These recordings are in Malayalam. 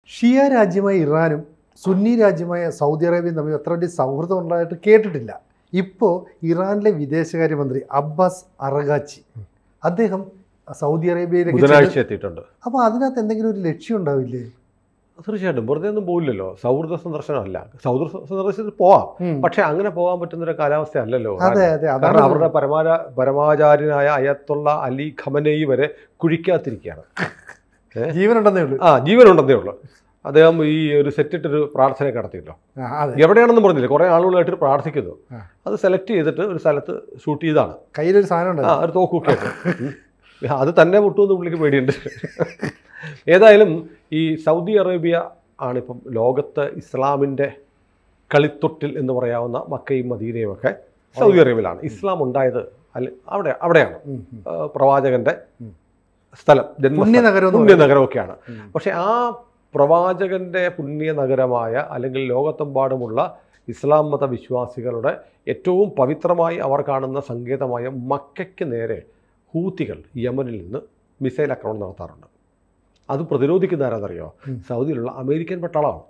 ഷിയ രാജ്യമായ ഇറാനും സുന്നി രാജ്യമായ സൗദി അറേബ്യയും തമ്മിൽ അത്ര വലിയ സൗഹൃദം ഉണ്ടായിട്ട് കേട്ടിട്ടില്ല ഇപ്പോൾ ഇറാനിലെ വിദേശകാര്യമന്ത്രി അബ്ബാസ് അറഗാച്ചി അദ്ദേഹം സൗദി അറേബ്യയിലേക്ക് ബുധനാഴ്ച എത്തിയിട്ടുണ്ട് അപ്പോൾ അതിനകത്ത് എന്തെങ്കിലും ഒരു ലക്ഷ്യം ഉണ്ടാവില്ലേ തീർച്ചയായിട്ടും വെറുതെ ഒന്നും പോയില്ലല്ലോ സൗഹൃദ സന്ദർശനമല്ല സൗഹൃദ സന്ദർശനത്തിൽ പോവാം പക്ഷെ അങ്ങനെ പോകാൻ പറ്റുന്ന ഒരു കാലാവസ്ഥ അല്ലല്ലോ അതെ അതെ കാരണം അതാണ് അവരുടെ പരമാര പരമാചാര്യനായ അയത്തുള്ള അലി ഖമനയി വരെ കുഴിക്കാത്തിരിക്കുകയാണ് ജീവനുണ്ടെന്നേ ഉള്ളൂ ആ ജീവനുണ്ടെന്നേ ഉള്ളൂ അദ്ദേഹം ഈ ഒരു സെറ്റിട്ടൊരു പ്രാർത്ഥന നടത്തിയല്ലോ ആ, അതെ എവിടെയാണെന്ന് പറഞ്ഞില്ല കുറേ ആളുകളായിട്ട് പ്രാർത്ഥിക്കുന്നു ആ. അത് സെലക്ട് ചെയ്തിട്ട് ഒരു സ്ഥലത്ത് ഷൂട്ട് ചെയ്താണ് കയ്യിലൊരു സാധനം ആ ഉണ്ടായിരുന്നു ഒരു തോക്കൊക്കെ അത് തന്നെ മുട്ടുമെന്ന് പുള്ളിക്ക് പേടിയുണ്ട് ഏതായാലും ഈ സൗദി അറേബ്യ ആണിപ്പം ലോകത്ത് ഇസ്ലാമിൻ്റെ കളിത്തൊട്ടിൽ എന്ന് പറയാവുന്ന മക്കയും മദീനയും ഒക്കെ സൗദി അറേബ്യയിലാണ് ഇസ്ലാം ഉണ്ടായത് അല്ല അവിടെ അവിടെയാണ് ഉം, ഉം. ആ, പ്രവാചകന്റെ ഉം. സ്ഥലം ജന്മസ്ഥലം പുണ്യനഗരം എന്ന് പുണ്യനഗരമൊക്കെയാണ് ഉം. പക്ഷെ ആ പ്രവാചകന്റെ പുണ്യനഗരമായ അല്ലെങ്കിൽ ലോകത്തെമ്പാടുമുള്ള ഇസ്ലാം മത വിശ്വാസികളുടെ ഏറ്റവും പവിത്രമായി അവർ കാണുന്ന സങ്കേതമായ മക്കയ്ക്ക് നേരെ ഹൂത്തികൾ യമനിൽ നിന്ന് മിസൈൽ ആക്രമണം നടത്താറുണ്ട് അത് പ്രതിരോധിക്കുന്ന ആരാന്നറിയോ ഉം. സൗദിയിലുള്ള അമേരിക്കൻ പട്ടാളമാണ്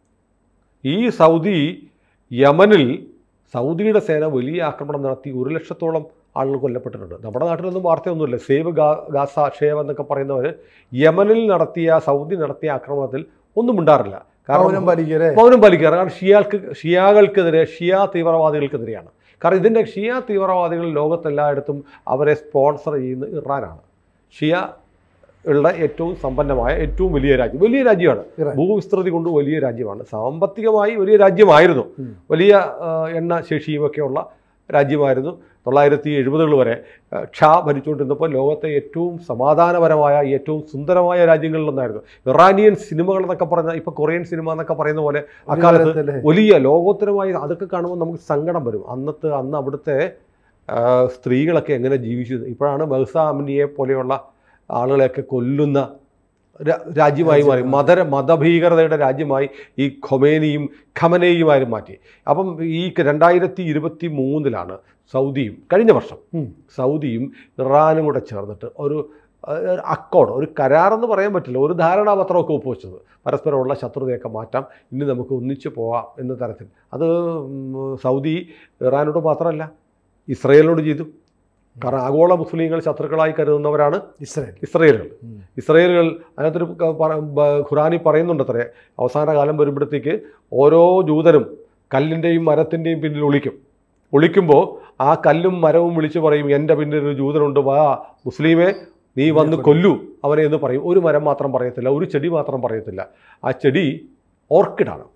ഈ സൗദി യമനിൽ സൗദിയുടെ സേന വലിയ ആക്രമണം നടത്തി ഒരു ലക്ഷത്തോളം ആളുകൾ കൊല്ലപ്പെട്ടിട്ടുണ്ട് നമ്മുടെ നാട്ടിലൊന്നും വാർത്തയൊന്നുമില്ല സേവ് ഗാ ഗാസ ഷേവ് എന്നൊക്കെ പറയുന്നവർ യമനിൽ നടത്തിയ സൗദി നടത്തിയ ആക്രമണത്തിൽ ഒന്നും ഉണ്ടാറില്ല മൗനം കാരണം പാലിക്കരെ മൗനം പാലിക്കാറ് കാരണം ഷിയാൾക്ക് ഷിയാകൾക്കെതിരെ ഷിയ തീവ്രവാദികൾക്കെതിരെയാണ് കാരണം ഇതിൻ്റെ ഷിയ തീവ്രവാദികൾ ലോകത്തെല്ലായിടത്തും അവരെ സ്പോൺസർ ചെയ്യുന്ന ഇറാനാണ് ഷിയ ഉള്ള ഏറ്റവും സമ്പന്നമായ ഏറ്റവും വലിയ രാജ്യം വലിയ രാജ്യമാണ് ഇറാൻ. ഭൂവിസ്തൃതി കൊണ്ട് വലിയ രാജ്യമാണ് സാമ്പത്തികമായി വലിയ രാജ്യമായിരുന്നു ഉം. വലിയ ആ, എണ്ണ ശേഷിയുമൊക്കെയുള്ള രാജ്യമായിരുന്നു തൊള്ളായിരത്തി എഴുപതുകൾ വരെ ആ, ഷാ ഭരിച്ചുകൊണ്ടിരുന്നപ്പോൾ ലോകത്തെ ഏറ്റവും സമാധാനപരമായ ഏറ്റവും സുന്ദരമായ രാജ്യങ്ങളിലൊന്നായിരുന്നു ഇറാനിയൻ സിനിമകൾ എന്നൊക്കെ പറഞ്ഞാൽ ഇപ്പോൾ കൊറിയൻ സിനിമ എന്നൊക്കെ പറയുന്ന പോലെ അക്കാലത്ത് കാലത്തല്ലേ? വലിയ ലോകോത്തരമായി അതൊക്കെ കാണുമ്പോൾ നമുക്ക് സങ്കടം വരും അന്നത്തെ അന്ന് അവിടുത്തെ ആ, സ്ത്രീകളൊക്കെ എങ്ങനെ ജീവിച്ചു ഇപ്പോഴാണ് ബഹ്സ അമിനിയെ പോലെയുള്ള ആളുകളെയൊക്കെ കൊല്ലുന്ന രാ- രാജ്യമായി മാറി മത മതഭീകരതയുടെ രാജ്യമായി ഈ ഖൊമേനിയും ഖമനയുമാരും മാറ്റി അപ്പം ഈ രണ്ടായിരത്തി ഇരുപത്തി മൂന്നിലാണ് സൗദിയും കഴിഞ്ഞ വർഷം ഉം. സൗദിയും ഇറാനും കൂടെ ചേർന്നിട്ട് ഒരു അഹ് അക്കോഡ് ഒരു കരാറെന്ന് പറയാൻ പറ്റില്ല ഒരു ധാരണാപത്രമൊക്കെ ഒപ്പുവെച്ചത് പരസ്പരമുള്ള ശത്രുതയൊക്കെ മാറ്റാം ഇനി നമുക്ക് ഒന്നിച്ചു പോവാം എന്ന തരത്തിൽ അത് ഉം, സൗദി ഇറാനോട് മാത്രമല്ല ഇസ്രയേലിനോട് ചെയ്തു കാരണം ആഗോള മുസ്ലിങ്ങൾ ശത്രുക്കളായി കരുതുന്നവരാണ് ഇസ്രായേൽ ഇസ്രയേലുകൾ ഉം. ഇസ്രയേലുകൾ അതിനകത്തൊരു ക- പറ- ബ- ഖുറാനി പറയുന്നുണ്ടത്രേ അവസാന കാലം വരുമ്പോഴത്തേക്ക് ഓരോ ജൂതനും കല്ലിൻ്റെയും മരത്തിൻ്റെയും പിന്നിൽ ഒളിക്കും ഒളിക്കുമ്പോൾ ആ കല്ലും മരവും വിളിച്ചു പറയും എൻ്റെ പിന്നിൽ ഒരു ജൂതനുണ്ട് വാ മുസ്ലിമേ നീ വന്ന് കൊല്ലു അവനെ എന്ന് പറയും ഒരു മരം മാത്രം പറയത്തില്ല ഒരു ചെടി മാത്രം പറയത്തില്ല ആ ചെടി ഓർക്കിഡാണ്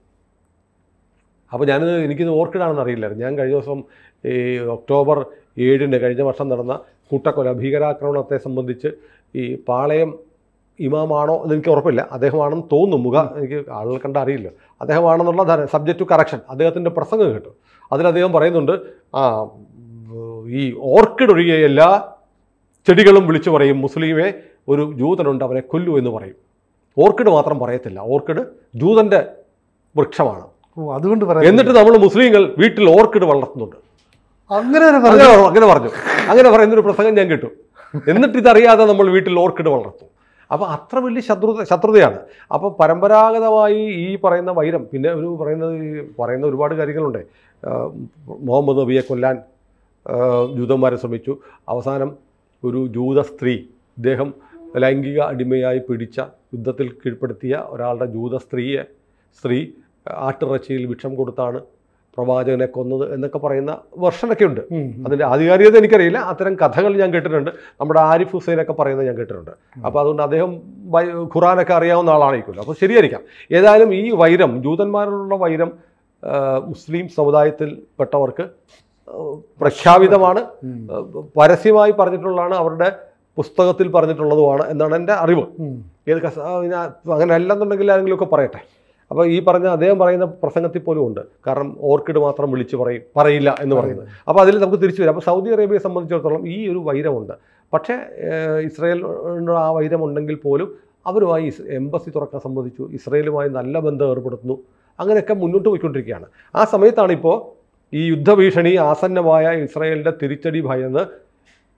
അപ്പോൾ ഞാനിത് എനിക്കിത് ഓർക്കിഡാണെന്ന് അറിയില്ലായിരുന്നു ഞാൻ കഴിഞ്ഞ ദിവസം ഈ ഒക്ടോബർ ഏഴിന് കഴിഞ്ഞ വർഷം നടന്ന കൂട്ടക്കൊല ഭീകരാക്രമണത്തെ സംബന്ധിച്ച് ഈ പാളയം ഇമാമാണോ എന്ന് എനിക്ക് ഉറപ്പില്ല അദ്ദേഹമാണെന്ന് തോന്നുന്നു മുഖ എനിക്ക് ആളുകൾ കണ്ട അറിയില്ല അദ്ദേഹമാണെന്നുള്ള ധാരണ സബ്ജക്റ്റ് ടു കറക്ഷൻ അദ്ദേഹത്തിൻ്റെ പ്രസംഗം കേട്ടു അതിൽ അദ്ദേഹം പറയുന്നുണ്ട് ആ ഉം, ഈ ഓർക്കിഡ് ഒഴികെ എല്ലാ ചെടികളും വിളിച്ചു പറയും മുസ്ലിമെ ഒരു ജൂതനുണ്ട് അവനെ കൊല്ലു എന്ന് പറയും ഓർക്കിഡ് മാത്രം പറയത്തില്ല ഓർക്കിഡ് ജൂതൻ്റെ വൃക്ഷമാണ് ഓ അതുകൊണ്ട് പറയാം എന്നിട്ട് നമ്മൾ മുസ്ലിങ്ങൾ വീട്ടിൽ ഓർക്കിഡ് വളർത്തുന്നുണ്ട് അങ്ങനെ വരെ അങ്ങനെ പറഞ്ഞു പറഞ്ഞു, അങ്ങനെ പറഞ്ഞു അങ്ങനെ പറയുന്നൊരു പ്രസംഗം ഞാൻ കേട്ടു എന്നിട്ട് ഇതറിയാതെ നമ്മൾ വീട്ടിൽ ഓർക്കിഡ് വളർത്തും അപ്പോൾ അത്ര വലിയ ശത്രുത ശത്രുതയാണ് അപ്പോൾ പരമ്പരാഗതമായി ഈ പറയുന്ന വൈരം പിന്നെ ഒരു പറയുന്നത് ഈ പറയുന്ന ഒരുപാട് കാര്യങ്ങളുണ്ട് ആ, മുഹമ്മദ് നബിയെ കൊല്ലാൻ ആ, ജൂതന്മാരെ ശ്രമിച്ചു അവസാനം ഒരു ജൂത സ്ത്രീ ഇദ്ദേഹം ലൈംഗിക അടിമയായി പിടിച്ച യുദ്ധത്തിൽ കീഴ്പ്പെടുത്തിയ ഒരാളുടെ ജൂത സ്ത്രീയെ സ്ത്രീ ആട്ടിറച്ചിയിൽ വിഷം കൊടുത്താണ് പ്രവാചകനെ കൊന്നത് എന്നൊക്കെ പറയുന്ന വെർഷനൊക്കെ ഉണ്ട് ഉം, ഉം. അതിൻ്റെ ആധികാരികത എനിക്കറിയില്ല അത്തരം കഥകൾ ഞാൻ കേട്ടിട്ടുണ്ട് നമ്മുടെ ആരിഫ് ഹുസൈനൊക്കെ പറയുന്നത് ഞാൻ കേട്ടിട്ടുണ്ട് അപ്പോൾ അതുകൊണ്ട് അദ്ദേഹം ബൈ- ഖുറാനൊക്കെ അറിയാവുന്ന ആളായിരിക്കുമല്ലോ അപ്പോൾ ശരിയായിരിക്കാം ഏതായാലും ഈ വൈരം ജൂതന്മാരോടുള്ള വൈരം ആ, മുസ്ലിം സമുദായത്തിൽ പെട്ടവർക്ക് ആ, പ്രഖ്യാപിതമാണ് ഉം. ആ, പരസ്യമായി പറഞ്ഞിട്ടുള്ളതാണ് അവരുടെ പുസ്തകത്തിൽ പറഞ്ഞിട്ടുള്ളതുമാണ് എന്നാണ് എൻ്റെ അറിവ് ഉം. ഏത് കസ ആ, പിന്നെ അങ്ങനെ അല്ലെന്നുണ്ടെങ്കിൽ ആരെങ്കിലുമൊക്കെ പറയട്ടെ അപ്പോൾ ഈ പറഞ്ഞ അദ്ദേഹം പറയുന്ന പ്രസംഗത്തിൽ പോലും ഉണ്ട് കാരണം ഓർക്കിഡ് മാത്രം വിളിച്ച് പറയും പറയില്ല എന്ന് പറയുന്നത് അപ്പോൾ അതിൽ നമുക്ക് തിരിച്ചു വരാം അപ്പോൾ സൗദി അറേബ്യയെ സംബന്ധിച്ചിടത്തോളം ഈ ഒരു വൈരമുണ്ട് പക്ഷേ ഏഹ്, ഇസ്രയേലിനോട് ആ വൈരമുണ്ടെങ്കിൽ പോലും അവരുമായി ഇസ് എംബസി തുറക്കാൻ സംബന്ധിച്ചു ഇസ്രയേലുമായി നല്ല ബന്ധം ഏർപ്പെടുത്തുന്നു അങ്ങനെയൊക്കെ മുന്നോട്ട് പോയിക്കൊണ്ടിരിക്കുകയാണ് ആ സമയത്താണ് ഇപ്പോൾ ഈ യുദ്ധഭീഷണി ആസന്നമായ ഇസ്രയേലിൻ്റെ തിരിച്ചടി ഭയന്ന്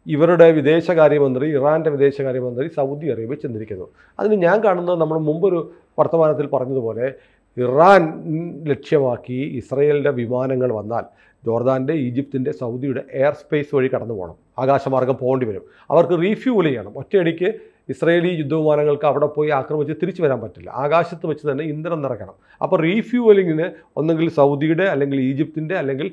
ഇവരുടെ വിദേശകാര്യമന്ത്രി ഇറാൻ്റെ വിദേശകാര്യമന്ത്രി സൗദി അറേബ്യ ചെന്നിരിക്കുന്നു അതിന് ഞാൻ കാണുന്നത് നമ്മൾ മുമ്പൊരു വർത്തമാനത്തിൽ പറഞ്ഞതുപോലെ ഇറാൻ ലക്ഷ്യമാക്കി ഇസ്രയേലിൻ്റെ വിമാനങ്ങൾ വന്നാൽ ജോർദാൻ്റെ ഈജിപ്തിൻ്റെ സൗദിയുടെ എയർ സ്പേസ് വഴി കടന്നു പോകണം ആകാശമാർഗം പോകേണ്ടി വരും അവർക്ക് റീഫ്യൂവൽ ചെയ്യണം ഒറ്റയടിക്ക് ഇസ്രയേലി യുദ്ധവിമാനങ്ങൾക്ക് അവിടെ പോയി ആക്രമിച്ച് തിരിച്ചു വരാൻ പറ്റില്ല ആകാശത്ത് വെച്ച് തന്നെ ഇന്ധനം നിറയ്ക്കണം അപ്പോൾ റീഫ്യൂവലിങ്ങിന് ഒന്നെങ്കിൽ സൗദിയുടെ അല്ലെങ്കിൽ ഈജിപ്തിൻ്റെ അല്ലെങ്കിൽ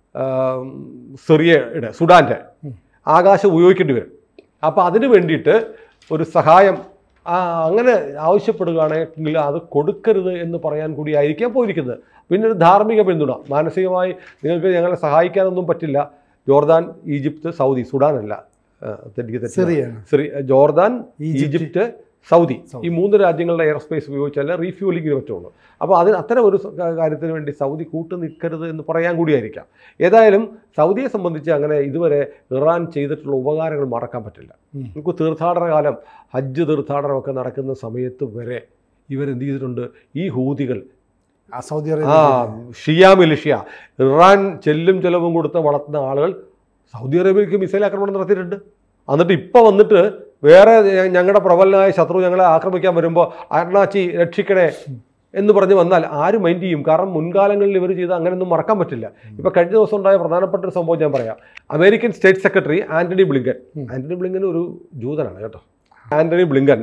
ആം, സിറിയയുടെ സുഡാൻ്റെ ഉം. ആകാശം ഉപയോഗിക്കേണ്ടി വരും അപ്പോൾ അതിന് വേണ്ടിയിട്ട് ഒരു സഹായം ആ, അങ്ങനെ ആവശ്യപ്പെടുകയാണെങ്കിൽ അത് കൊടുക്കരുത് എന്ന് പറയാൻ കൂടി ആയിരിക്കാം പോയിരിക്കുന്നത് പിന്നെ ഒരു ധാർമ്മിക പിന്തുണ മാനസികമായി നിങ്ങൾക്ക് ഞങ്ങളെ സഹായിക്കാനൊന്നും പറ്റില്ല ജോർദാൻ ഈജിപ്ത് സൗദി സുഡാനല്ല ആ, എനിക്ക് തെറ്റില്ല. സിറിയാണ് സിറി Jordan Egypt, Egypt Saudi Saudi. ഈ മൂന്ന് രാജ്യങ്ങളുടെ എയർ സ്പേസ് ഉപയോഗിച്ചാലേ റീഫ്യൂലിങ്ങിന് പറ്റുള്ളൂ അപ്പോൾ അതിന് അത്തരം ഒരു സ- കാര്യത്തിന് വേണ്ടി സൗദി കൂട്ടു നിൽക്കരുത് എന്ന് പറയാൻ കൂടിയായിരിക്കാം ഏതായാലും സൗദിയെ സംബന്ധിച്ച് അങ്ങനെ ഇതുവരെ ഇറാൻ ചെയ്തിട്ടുള്ള ഉപകാരങ്ങൾ മറക്കാൻ പറ്റില്ല ഉം. നമുക്ക് തീർത്ഥാടന കാലം ഹജ്ജ് തീർത്ഥാടനമൊക്കെ നടക്കുന്ന സമയത്ത് വരെ ഇവരെന്ത് ചെയ്തിട്ടുണ്ട് ഈ ഹൂതികൾ ആ സൗദി ആ അറേബ്യ ഷിയ മിലിഷ്യ ഇറാൻ ചെല്ലും ചെലവും കൊടുത്ത് വളർത്തുന്ന ആളുകൾ സൗദി അറേബ്യക്ക് മിസൈൽ ആക്രമണം നടത്തിയിട്ടുണ്ട് എന്നിട്ട് ഇപ്പോൾ വന്നിട്ട് വേറെ ഞ- ഞങ്ങളുടെ പ്രബലനായ ശത്രു ഞങ്ങളെ ആക്രമിക്കാൻ വരുമ്പോൾ അരുണാച്ചി രക്ഷിക്കണേ എന്ന് പറഞ്ഞ് വന്നാൽ ആര് മൈൻഡ് ചെയ്യും കാരണം മുൻകാലങ്ങളിൽ ഇവർ ചെയ്ത് അങ്ങനെയൊന്നും മറക്കാൻ പറ്റില്ല ഇപ്പോൾ കഴിഞ്ഞ ദിവസം ഉണ്ടായ പ്രധാനപ്പെട്ട ഒരു സംഭവം ഞാൻ പറയാം American state secretary Antony Blinken ഉം. ആന്റണി ബ്ലിങ്കൻ ഒരു ജൂതനാണ് കേട്ടോ ആന്റണി ബ്ലിങ്കൻ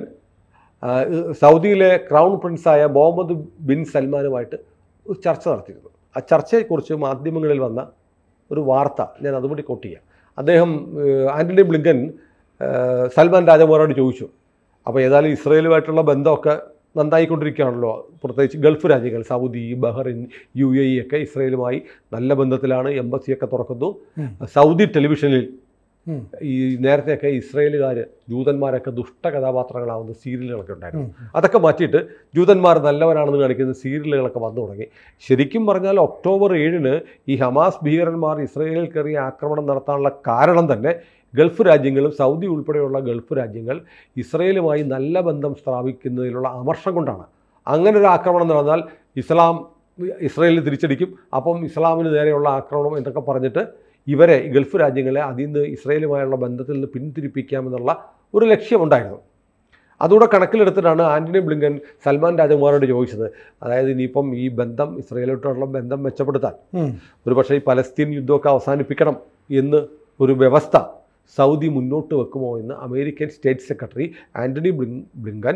ആ, സൗദിയിലെ ക്രൗൺ പ്രിൻസായ മുഹമ്മദ് ബിൻ സൽമാനുമായിട്ട് ഒരു ചർച്ച നടത്തിയിരുന്നു ആ ചർച്ചയെക്കുറിച്ച് മാധ്യമങ്ങളിൽ വന്ന ഒരു വാർത്ത ഞാൻ അതുകൂടി കോട്ട് ചെയ്യാം അദ്ദേഹം ഏഹ്, ആന്റണി ബ്ലിങ്കൻ ഏഹ്, സൽമാൻ രാജകുമാരോട് ചോദിച്ചു അപ്പോൾ ഏതായാലും ഇസ്രയേലുമായിട്ടുള്ള ബന്ധമൊക്കെ നന്നായിക്കൊണ്ടിരിക്കുകയാണല്ലോ പ്രത്യേകിച്ച് ഗൾഫ് രാജ്യങ്ങൾ Saudi Bahrain U A E ഒക്കെ ഇസ്രയേലുമായി നല്ല ബന്ധത്തിലാണ് എംബസിയൊക്കെ തുറക്കുന്നു ഉം. സൗദി ടെലിവിഷനിൽ ഉം. ഈ നേരത്തെയൊക്കെ ഇസ്രയേലുകാർ ജൂതന്മാരൊക്കെ ദുഷ്ട കഥാപാത്രങ്ങളാവുന്ന സീരിയലുകളൊക്കെ ഉണ്ടായിരുന്നു ഉം. അതൊക്കെ മാറ്റിയിട്ട് ജൂതന്മാർ നല്ലവരാണെന്ന് കാണിക്കുന്ന സീരിയലുകളൊക്കെ വന്നു തുടങ്ങി ശരിക്കും പറഞ്ഞാൽ ഒക്ടോബർ ഏഴിന് ഈ ഹമാസ് ഭീകരന്മാർ ഇസ്രയേലിൽ കയറി ആക്രമണം നടത്താനുള്ള കാരണം തന്നെ ഗൾഫ് രാജ്യങ്ങളും സൗദി ഉൾപ്പെടെയുള്ള ഗൾഫ് രാജ്യങ്ങൾ ഇസ്രയേലുമായി നല്ല ബന്ധം സ്ഥാപിക്കുന്നതിലുള്ള അമർഷം കൊണ്ടാണ് അങ്ങനെ ഒരു ആക്രമണം നടന്നാൽ ഇസ്ലാം ഇസ്രയേലിൽ തിരിച്ചടിക്കും അപ്പം ഇസ്ലാമിന് നേരെയുള്ള ആക്രമണം എന്നൊക്കെ പറഞ്ഞിട്ട് ഇവരെ ഈ ഗൾഫ് രാജ്യങ്ങളെ അതിൽ നിന്ന് ഇസ്രയേലുമായുള്ള ബന്ധത്തിൽ നിന്ന് പിന്തിരിപ്പിക്കാമെന്നുള്ള ഒരു ലക്ഷ്യമുണ്ടായിരുന്നു അതുകൂടെ കണക്കിലെടുത്തിട്ടാണ് ആന്റണി ബ്ലിങ്കൻ സൽമാൻ രാജകുമാരോട് ചോദിച്ചത് അതായത് ഇനിയിപ്പം ഈ ബന്ധം ഇസ്രയേലോട്ടുള്ള ബന്ധം മെച്ചപ്പെടുത്താൻ ഉം. ഒരു പക്ഷേ ഈ പലസ്തീൻ യുദ്ധമൊക്കെ അവസാനിപ്പിക്കണം എന്ന് ഒരു വ്യവസ്ഥ സൗദി മുന്നോട്ട് വെക്കുമോ എന്ന് അമേരിക്കൻ സ്റ്റേറ്റ് സെക്രട്ടറി ആന്റണി ബ്ലിൻ ബ്ലിങ്കൻ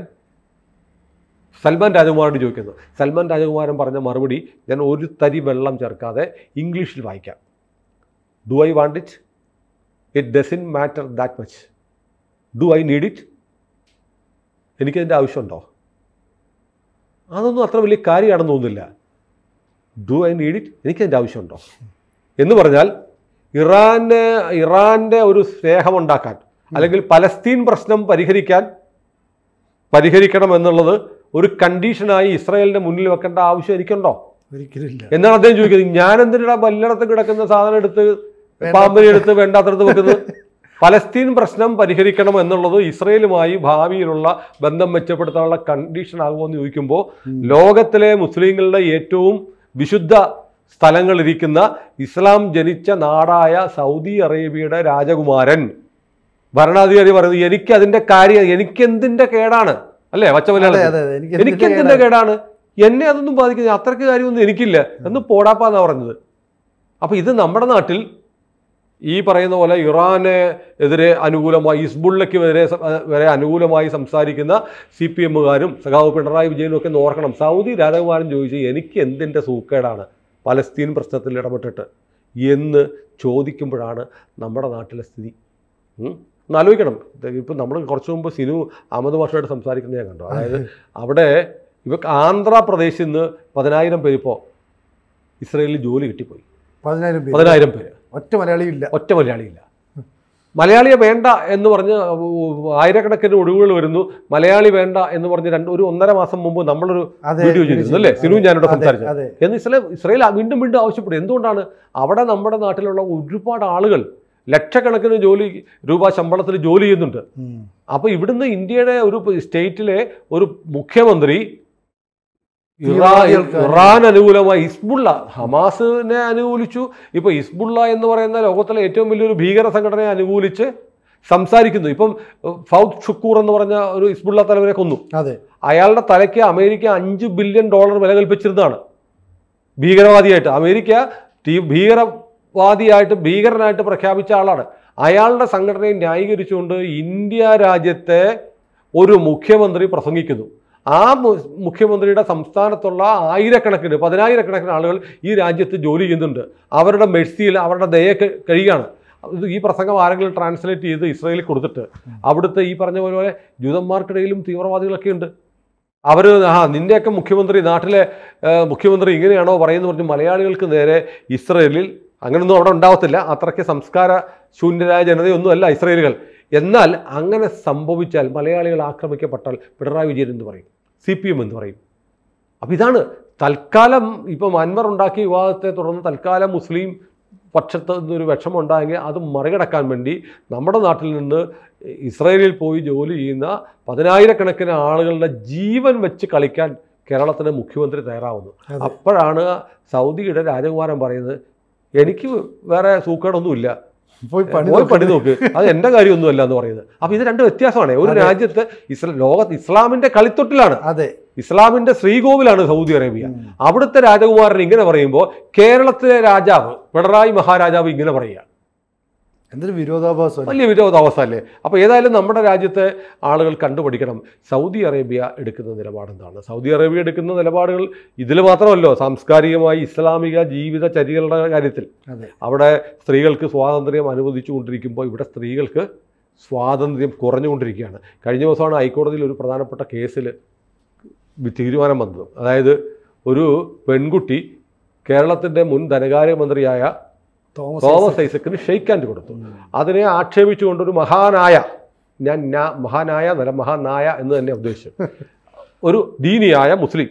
സൽമാൻ രാജകുമാരോട് ചോദിക്കുന്നു സൽമാൻ രാജകുമാരൻ പറഞ്ഞ മറുപടി ഞാൻ ഒരു തരി വെള്ളം ചേർക്കാതെ ഇംഗ്ലീഷിൽ വായിക്കാം do I want it it doesn't matter that much do I need it എനിക്കതിൻ്റെ ആവശ്യമുണ്ടോ അതൊന്നും അത്ര വലിയ കാര്യമാണെന്ന് തോന്നുന്നില്ല ഡു ഐ നീഡ് ഇറ്റ് എനിക്കതിൻ്റെ ആവശ്യമുണ്ടോ എന്ന് പറഞ്ഞാൽ ഇറാന് ഇറാൻ്റെ ഒരു സ്നേഹമുണ്ടാക്കാൻ അല്ലെങ്കിൽ പലസ്തീൻ പ്രശ്നം പരിഹരിക്കാൻ പരിഹരിക്കണം എന്നുള്ളത് ഒരു കണ്ടീഷനായി ഇസ്രായേലിൻ്റെ മുന്നിൽ വെക്കേണ്ട ആവശ്യം എനിക്കുണ്ടോ ഒരിക്കലും ഇല്ല എന്നാണ് അദ്ദേഹം ചോദിക്കുന്നത് ഞാൻ എന്തിനാ വല്ലയിടത്ത് കിടക്കുന്ന സാധനം എടുത്ത് പാമ്പിനെ എടുത്ത് വേണ്ടാത്തടത്ത് വെക്കുന്നത് പലസ്തീൻ പ്രശ്നം പരിഹരിക്കണം എന്നുള്ളത് ഇസ്രയേലുമായി ഭാവിയിലുള്ള ബന്ധം മെച്ചപ്പെടുത്താനുള്ള കണ്ടീഷൻ ആകുമോ എന്ന് ചോദിക്കുമ്പോൾ ലോകത്തിലെ മുസ്ലിങ്ങളുടെ ഏറ്റവും വിശുദ്ധ സ്ഥലങ്ങളിരിക്കുന്ന ഇസ്ലാം ജനിച്ച നാടായ സൗദി അറേബ്യയുടെ രാജകുമാരൻ ഭരണാധികാരി പറയുന്നത് എനിക്ക് അതിന്റെ കാര്യം എനിക്ക് എന്തിന്റെ കേടാണ് അല്ലേ വച്ച അതെ മലയാളത്തിൽ അതെ അതെ എനിക്ക് എനിക്ക് എന്തിന്റെ കേടാണ് എന്നെ അതൊന്നും ബാധിക്കുന്നത് അത്രയ്ക്ക് കാര്യമൊന്നും എനിക്കില്ല എന്ന് പോടാപ്പാന്നാ പറഞ്ഞത് അപ്പൊ ഇത് നമ്മുടെ നാട്ടിൽ ഈ പറയുന്ന പോലെ ഇറാന് എതിരെ അനുകൂലമായി ഹിസ്ബുള്ളയ്ക്ക് എതിരെ സ- വരെ അനുകൂലമായി സംസാരിക്കുന്ന സി പി എമ്മുകാരും സഖാവ് പിണറായി വിജയനും ഒക്കെ ഒന്ന് ഓർക്കണം സൗദി രാജകുമാരൻ ചോദിച്ചു എനിക്ക് എന്തിൻ്റെ സൂക്കേടാണ് പലസ്തീൻ പ്രശ്നത്തിൽ ഇടപെട്ടിട്ട് എന്ന് ചോദിക്കുമ്പോഴാണ് നമ്മുടെ നാട്ടിലെ സ്ഥിതി ഉം. ഒന്ന് ആലോചിക്കണം ഇപ്പം നമ്മൾ കുറച്ച് മുമ്പ് സിനു അഹമ്മദ് മാഷോട് സംസാരിക്കുന്നത് ഞാൻ കണ്ടു അതായത് അവിടെ ഇവക്ക് ആന്ധ്രാപ്രദേശിൽ നിന്ന് പതിനായിരം പേര് ഇപ്പോൾ ഇസ്രയേലിൽ ജോലി കിട്ടിപ്പോയി പതിനായിരം പേര് പതിനായിരം പേര് ഒറ്റ മലയാളിയും ഇല്ല ഒറ്റ മലയാളിയില്ല മലയാളിയെ വേണ്ട എന്ന് പറഞ്ഞ് ആയിരക്കണക്കിന് ഒഴിവുകൾ വരുന്നു മലയാളി വേണ്ട എന്ന് പറഞ്ഞ് രണ്ട് ഒരു ഒന്നര മാസം മുമ്പ് നമ്മളൊരു അതെ വീഡിയോ ചെയ്തിരുന്നു അല്ലേ സിനു ഞാനിവിടെ അതെ, സംസാരിച്ചു അതെ എന്ന് ഇസ്രായേൽ ഇസ്രായേൽ വീണ്ടും വീണ്ടും ആവശ്യപ്പെടും എന്തുകൊണ്ടാണ് അവിടെ നമ്മുടെ നാട്ടിലുള്ള ഒരുപാട് ആളുകൾ ലക്ഷക്കണക്കിന് ജോലി രൂപ ശമ്പളത്തിൽ ജോലി ചെയ്യുന്നുണ്ട് ഉം. അപ്പോൾ ഇവിടുന്ന് ഇന്ത്യയുടെ ഒരു സ്റ്റേറ്റിലെ ഒരു മുഖ്യമന്ത്രി ഇറാൻ തീവ്രവാദികൾക്ക് ഇറാൻ അനുകൂലമായി ഹിസ്ബുള്ള ഹമാസിനെ അനുകൂലിച്ചു ഇപ്പോൾ ഹിസ്ബുള്ള എന്ന് പറയുന്ന ലോകത്തിലെ ഏറ്റവും വലിയൊരു ഭീകര സംഘടനയെ അനുകൂലിച്ച് സംസാരിക്കുന്നു ഇപ്പം ഏഹ്, ഫൗദ് ഷുക്കൂർ എന്ന് പറഞ്ഞ ഒരു ഇസ്ബുള്ള തലവരെ കൊന്നു അതെ അയാളുടെ തലയ്ക്ക് അമേരിക്ക അഞ്ച് ബില്യൺ ഡോളർ വില കൽപ്പിച്ചിരുന്നതാണ് ഭീകരവാദിയായിട്ട് അമേരിക്ക തീ- ഭീകരവാദിയായിട്ട് ഭീകരനായിട്ട് പ്രഖ്യാപിച്ച ആളാണ് അയാളുടെ സംഘടനയെ ന്യായീകരിച്ചുകൊണ്ട് ഇന്ത്യ രാജ്യത്തെ ഒരു മുഖ്യമന്ത്രി പ്രസംഗിക്കുന്നു ആ മു- മുഖ്യമന്ത്രിയുടെ സംസ്ഥാനത്തുള്ള ആയിരക്കണക്കിന് പതിനായിരക്കണക്കിന് ആളുകൾ ഈ രാജ്യത്ത് ജോലി ചെയ്യുന്നുണ്ട് അവരുടെ മെഴ്സിയിൽ അവരുടെ ദയ ക- കഴിയുകയാണ് ഇത് ഈ പ്രസംഗം ആരെങ്കിലും ട്രാൻസ്ലേറ്റ് ചെയ്ത് ഇസ്രയേലിൽ കൊടുത്തിട്ട് അവിടുത്തെ ഈ പറഞ്ഞ പോലെ ജൂതന്മാർക്കിടയിലും തീവ്രവാദികളൊക്കെ ഉണ്ട് അവർ ആ നിന്റെയൊക്കെ മുഖ്യമന്ത്രി നാട്ടിലെ ആ, മുഖ്യമന്ത്രി ഇങ്ങനെയാണോ പറയുന്നത് പറഞ്ഞ് മലയാളികൾക്ക് നേരെ ഇസ്രയേലിൽ അങ്ങനെയൊന്നും അവിടെ ഉണ്ടാവത്തില്ല അത്രയ്ക്ക് സംസ്കാര ശൂന്യരായ ജനതയൊന്നുമല്ല ഇസ്രയേലുകൾ എന്നാൽ അങ്ങനെ സംഭവിച്ചാൽ മലയാളികൾ ആക്രമിക്കപ്പെട്ടാൽ പിണറായി വിജയൻ എന്ന് പറയും സി പി എം എന്ന് പറയും അപ്പം ഇതാണ് തൽക്കാലം ഇപ്പം അൻവർ ഉണ്ടാക്കിയ വിവാദത്തെ തുടർന്ന് തൽക്കാലം മുസ്ലിം പക്ഷത്ത് നിന്നൊരു വിഷമമുണ്ടായെങ്കിൽ അത് മറികടക്കാൻ വേണ്ടി നമ്മുടെ നാട്ടിൽ നിന്ന് ഇസ്രയേലിൽ പോയി ജോലി ചെയ്യുന്ന പതിനായിരക്കണക്കിന് ആളുകളുടെ ജീവൻ വെച്ച് കളിക്കാൻ കേരളത്തിലെ മുഖ്യമന്ത്രി തയ്യാറാവുന്നു അതെ. അപ്പോഴാണ് സൗദിയുടെ രാജകുമാരൻ പറയുന്നത് എനിക്ക് വേറെ സൂക്കേടൊന്നുമില്ല പോയി പണി പോയി പണി നോക്ക്. നോക്ക് അത് എൻ്റെ കാര്യമൊന്നുമല്ല എന്ന് പറയുന്നത് അപ്പൊ ഇത് രണ്ട് വ്യത്യാസമാണ് ഒരു അതെ. രാജ്യത്ത് ഇസ്ലാ ലോകത്ത് ഇസ്ലാമിന്റെ കളിത്തൊട്ടിലാണ് അതെ ഇസ്ലാമിന്റെ ശ്രീകോവിലാണ് സൗദി അറേബ്യ ഉം. അവിടുത്തെ രാജകുമാരൻ ഇങ്ങനെ പറയുമ്പോൾ കേരളത്തിലെ രാജാവ് പിണറായി മഹാരാജാവ് ഇങ്ങനെ പറയുക എന്തൊരു വിരോധാഭാസം വലിയ വിരോധാവസ്ഥ അല്ലേ അപ്പോൾ ഏതായാലും നമ്മുടെ രാജ്യത്തെ ആളുകൾ കണ്ടുപഠിക്കണം സൗദി അറേബ്യ എടുക്കുന്ന നിലപാട് എന്താണ് സൗദി അറേബ്യ എടുക്കുന്ന നിലപാടുകൾ ഇതിൽ മാത്രമല്ലോ സാംസ്കാരികമായി ഇസ്ലാമിക ജീവിത ചര്യകളുടെ കാര്യത്തിൽ അതെ അവിടെ സ്ത്രീകൾക്ക് സ്വാതന്ത്ര്യം അനുവദിച്ചുകൊണ്ടിരിക്കുമ്പോൾ ഇവിടെ സ്ത്രീകൾക്ക് സ്വാതന്ത്ര്യം കുറഞ്ഞുകൊണ്ടിരിക്കുകയാണ് കഴിഞ്ഞ ദിവസമാണ് ഹൈക്കോടതിയിൽ ഒരു പ്രധാനപ്പെട്ട കേസിൽ തീരുമാനം വന്നത് അതായത് ഒരു പെൺകുട്ടി കേരളത്തിൻ്റെ മുൻ ധനകാര്യമന്ത്രിയായ തോമസ് തോമസ് ഐസക്കിന് ഷെയ്ക്ക് ഹാൻഡ് കൊടുത്തു അതിനെ ആക്ഷേപിച്ചുകൊണ്ട് ഒരു മഹാനായ ഞാൻ നാ മഹാനായ എന്നല്ല മഹാനായ എന്ന് തന്നെ ഉദ്ദേശിച്ചു ഒരു ദീനിയായ മുസ്ലിം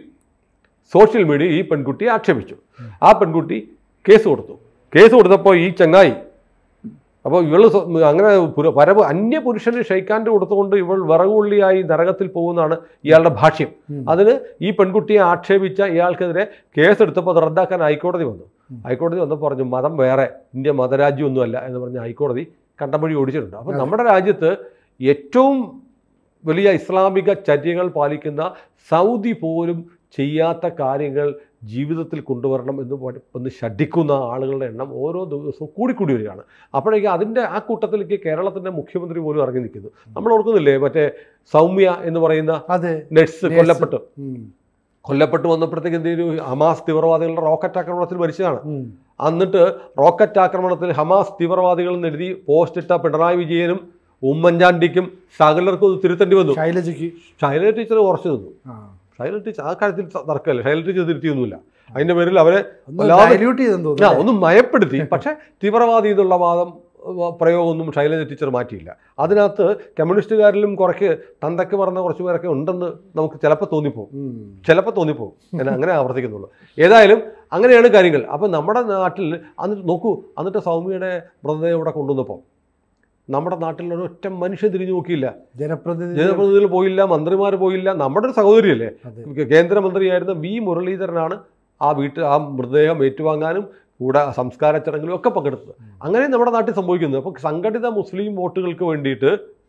സോഷ്യൽ മീഡിയ ഈ പെൺകുട്ടിയെ ആക്ഷേപിച്ചു ആ പെൺകുട്ടി കേസ് കൊടുത്തു കേസ് കൊടുത്തപ്പോൾ ഈ ചങ്ങായി അപ്പോൾ ഇവൾ സ്വ- അങ്ങനെ പുര- പരപ അന്യ പുരുഷന് ഷെയ്ക്കാൻ്റെ കൊടുത്തുകൊണ്ട് ഇവൾ വിറകുള്ളിയായി നരകത്തിൽ പോകുന്നതാണ് ഇയാളുടെ ഭാഷ്യം ഉം. അതിന് ഈ പെൺകുട്ടിയെ ആക്ഷേപിച്ച ഇയാൾക്കെതിരെ കേസെടുത്തപ്പോൾ അത് റദ്ദാക്കാൻ ഹൈക്കോടതി വന്നു ഉം. ഹൈക്കോടതി വന്നപ്പോൾ പറഞ്ഞു മതം വേറെ ഇന്ത്യ മതരാജ്യമൊന്നുമല്ല എന്ന് പറഞ്ഞ് ഹൈക്കോടതി കണ്ടമൊഴി ഓടിച്ചിട്ടുണ്ട് അപ്പോൾ അതെ. നമ്മുടെ രാജ്യത്ത് ഏറ്റവും വലിയ ഇസ്ലാമിക ചര്യകൾ പാലിക്കുന്ന സൗദി പോലും ചെയ്യാത്ത കാര്യങ്ങൾ ജീവിതത്തിൽ കൊണ്ടുവരണം എന്ന് പ- എന്ന് ഷഡിക്കുന്ന ആളുകളുടെ എണ്ണം ഓരോ ദിവസവും കൂടിക്കൂടി വരികയാണ് അപ്പോഴേക്കും അതിൻ്റെ ആ കൂട്ടത്തിലേക്ക് കേരളത്തിൻ്റെ മുഖ്യമന്ത്രി പോലും ഇറങ്ങി നിൽക്കുന്നു നമ്മൾ ഓർക്കുന്നില്ലേ മറ്റേ സൗമ്യ എന്ന് പറയുന്ന അതെ നഴ്സ് Nurse. കൊല്ലപ്പെട്ടു ഉം. കൊല്ലപ്പെട്ട് വന്നപ്പോഴത്തേക്ക് എന്ത് ചെയ്തു ഹമാസ് തീവ്രവാദികളുടെ റോക്കറ്റ് ആക്രമണത്തിൽ മരിച്ചതാണ് ഉം. എന്നിട്ട് റോക്കറ്റ് ആക്രമണത്തിൽ ഹമാസ് തീവ്രവാദികൾ എന്ന് എഴുതി പോസ്റ്റ് ഇട്ട പിണറായി വിജയനും ഉമ്മൻചാണ്ടിക്കും സകലർക്കും ഇത് തിരുത്തേണ്ടി വന്നു ശൈലജയ്ക്ക് ശൈലജ ടീച്ചർ ഉറച്ചു നിന്നു ആ. ശൈലജ ടീച്ചർ ആ കാര്യത്തിൽ ത- തർക്കമില്ല ശൈലജ ടീച്ചർ തിരുത്തിയൊന്നുമില്ല അതിന്റെ പേരിൽ അവരെ ഒന്ന് വല്ലാതെ- ഡയല്യൂട്ട് ചെയ്തെന്ന് ആ, തോന്നുന്നു ഒന്ന് മയപ്പെടുത്തി പക്ഷേ തീവ്രവാദി എന്നുള്ള വാദം വ- പ്രയോഗമൊന്നും ശൈലജ ടീച്ചർ മാറ്റിയില്ല അതിനകത്ത് കമ്മ്യൂണിസ്റ്റുകാരിലും കുറയ്ക്ക് തന്തയ്ക്ക് പറഞ്ഞ കുറച്ച് പേരൊക്കെ ഉണ്ടെന്ന് നമുക്ക് ചിലപ്പോൾ തോന്നിപ്പോകും ഉം. ചിലപ്പോൾ തോന്നിപ്പോകും ഞാൻ അങ്ങനെ ആവർത്തിക്കുന്നുള്ളൂ ഏതായാലും അങ്ങനെയാണ് കാര്യങ്ങൾ അപ്പം നമ്മുടെ നാട്ടിൽ എന്നിട്ട് നോക്കൂ എന്നിട്ട് സൗമ്യയുടെ മൃതദേഹം ഇവിടെ കൊണ്ടുവന്നപ്പോൾ നമ്മുടെ നാട്ടിൽ ഒരൊറ്റ മനുഷ്യൻ തിരിഞ്ഞു നോക്കിയില്ല ജനപ്രതിനിധി ജനപ്രതിനിധികൾ പോയില്ല മന്ത്രിമാർ പോയില്ല നമ്മുടെ ഒരു സഹോദരിയല്ലേ അതെ കേന്ദ്രമന്ത്രിയായിരുന്ന വി മുരളീധരനാണ് ആ വീട്ടിൽ ആ മൃതദേഹം ഏറ്റുവാങ്ങാനും കൂടെ സംസ്കാര ചടങ്ങിലും ഒക്കെ പങ്കെടുത്തത് അങ്ങനെ നമ്മുടെ നാട്ടിൽ സംഭവിക്കുന്നത് അപ്പോൾ സംഘടിത മുസ്ലിം വോട്ടുകൾക്ക് വേണ്ടിയിട്ട്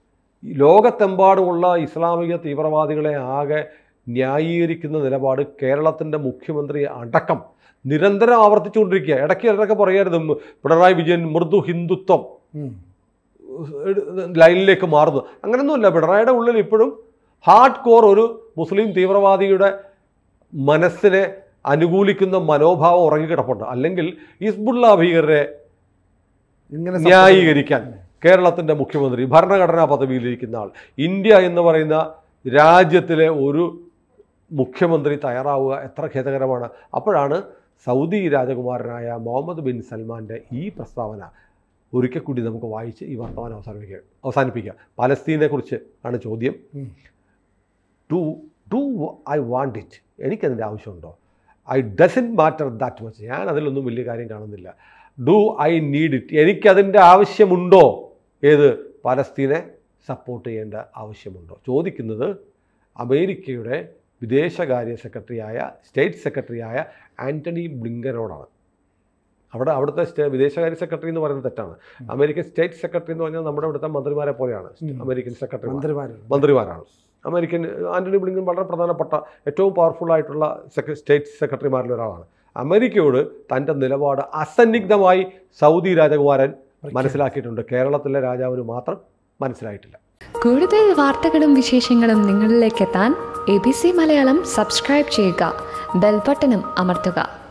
ഈ ലോകത്തെമ്പാടുമുള്ള ഇസ്ലാമിക തീവ്രവാദികളെ ആകെ ന്യായീകരിക്കുന്ന നിലപാട് കേരളത്തിൻ്റെ മുഖ്യമന്ത്രി അടക്കം നിരന്തരം ആവർത്തിച്ചുകൊണ്ടിരിക്കുക ഇടയ്ക്ക് ഇടയ്ക്ക് പറയായിരുന്നു പിണറായി വിജയൻ മൃദു ഹിന്ദുത്വം ഉം. ലൈനിലേക്ക് മാറുന്നു അങ്ങനെയൊന്നുമില്ല പിണറായിയുടെ ഉള്ളിൽ ഇപ്പോഴും ഹാർഡ് കോർ ഒരു മുസ്ലിം തീവ്രവാദിയുടെ മനസ്സിനെ അനുകൂലിക്കുന്ന മനോഭാവം ഉറങ്ങിക്കിടപ്പുണ്ട് അല്ലെങ്കിൽ ഹിസ്ബുള്ള ഭീകരരെ ഇങ്ങനെ ന്യായീകരിക്കാൻ കേരളത്തിൻ്റെ മുഖ്യമന്ത്രി ഭരണഘടനാ പദവിയിലിരിക്കുന്ന ആൾ ഇന്ത്യ എന്ന് പറയുന്ന രാജ്യത്തിലെ ഒരു മുഖ്യമന്ത്രി തയ്യാറാവുക എത്ര ഖേദകരമാണ് അപ്പോഴാണ് സൗദി രാജകുമാരനായ മുഹമ്മദ് ബിൻ സൽമാൻ്റെ ഈ പ്രസ്താവന ഒരിക്കൽ കൂടി നമുക്ക് വായിച്ച് ഈ വർത്തമാനം അവസാനിപ്പിക്കുക അവസാനിപ്പിക്കുക പലസ്തീനെക്കുറിച്ച് ആണ് ചോദ്യം ഉം. Do do I want it എനിക്കതിൻ്റെ ആവശ്യമുണ്ടോ I doesn't matter that much ഞാൻ അതിലൊന്നും വലിയ കാര്യം കാണുന്നില്ല ഡു ഐ നീഡ് ഇറ്റ് എനിക്കതിൻ്റെ ആവശ്യമുണ്ടോ ഏത് പലസ്തീനെ സപ്പോർട്ട് ചെയ്യേണ്ട ആവശ്യമുണ്ടോ ചോദിക്കുന്നത് അമേരിക്കയുടെ വിദേശകാര്യ സെക്രട്ടറിയായ സ്റ്റേറ്റ് സെക്രട്ടറിയായ ആൻ്റണി ബ്ലിങ്കനോടാണ് അവിടെ അവിടുത്തെ സ്റ്റേ വിദേശകാര്യ സെക്രട്ടറി എന്ന് പറയുന്നത് തെറ്റാണ് അമേരിക്കൻ സ്റ്റേറ്റ് സെക്രട്ടറി എന്ന് പറഞ്ഞാൽ നമ്മുടെ ഇവിടുത്തെ മന്ത്രിമാരെ പോലെയാണ് ഉം. അമേരിക്കൻ സെക്രട്ടറി മന്ത്രിമാരുണ്ട് മന്ത്രിമാരാണ് അമേരിക്കൻ ആന്റണി ബ്ലിങ്കൻ വളരെ പ്രധാനപ്പെട്ട ഏറ്റവും പവർഫുൾ ആയിട്ടുള്ള സെക്ര സ്റ്റേറ്റ് സെക്രട്ടറിമാരിൽ ഒരാളാണ് അമേരിക്കയോട് തൻ്റെ നിലപാട് അസന്നിഗ്ധമായി സൗദി രാജകുമാരൻ മനസ്സിലാക്കിയിട്ടുണ്ട് കേരളത്തിലെ രാജാവിന് മാത്രം മനസ്സിലായിട്ടില്ല കൂടുതൽ വാർത്തകളും വിശേഷങ്ങളും നിങ്ങളിലേക്ക് എത്താൻ A B C Malayalam subscribe ചെയ്യുക ബെൽബട്ടനും അമർത്തുക